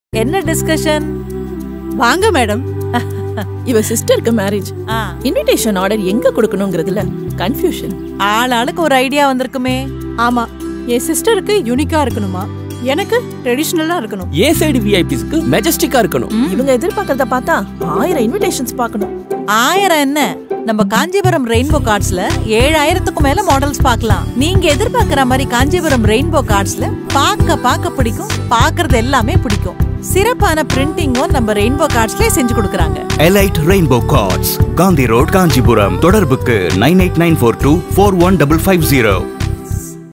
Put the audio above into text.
என்ன டிஸ்கஷன் வாங்க மேடம் இவ சிஸ்டருக்கு மேரேஜ் ஆ இன்விடேஷன் ஆர்டர் எங்க கொடுக்கணுங்கிறதுல கன்ஃபியூஷன் ஆள் ஆளுக்கு ஒரு ஐடியா வந்திருக்குமே ஆமா என் சிஸ்டருக்கு யூனிக்கா இருக்கணுமா எனக்கு ட்ரெடிஷ்னலா இருக்கணும் ஏ சைடு விஐபிஸ்க்கு மெஜஸ்டிக்கா இருக்கணும் இவங்க எதிர்பார்க்கறத பார்த்தா ஆயிரம் இன்விடேஷன்ஸ் பார்க்கணும் ஆயிரம் என்ன நம்ம காஞ்சிபுரம் ரெயின்போ கார்ட்ஸ்ல ஏழாயிரத்துக்கும் மேல மாடல்ஸ் பார்க்கலாம் நீங்க எதிர்பார்க்கிற மாதிரி காஞ்சிபுரம் ரெயின்போ கார்ட்ஸ்ல பார்க்க பார்க்க பிடிக்கும் பார்க்கறது எல்லாமே பிடிக்கும் சிறப்பான பிரிண்டிங்கும் நம்ம ரெயின்போ கார்ட்ஸ்ல செஞ்சு கொடுக்கறாங்க elite rainbow cards Gandhi road Kanchipuram தொடர்புக்கு nine eight nine four two four one double five zero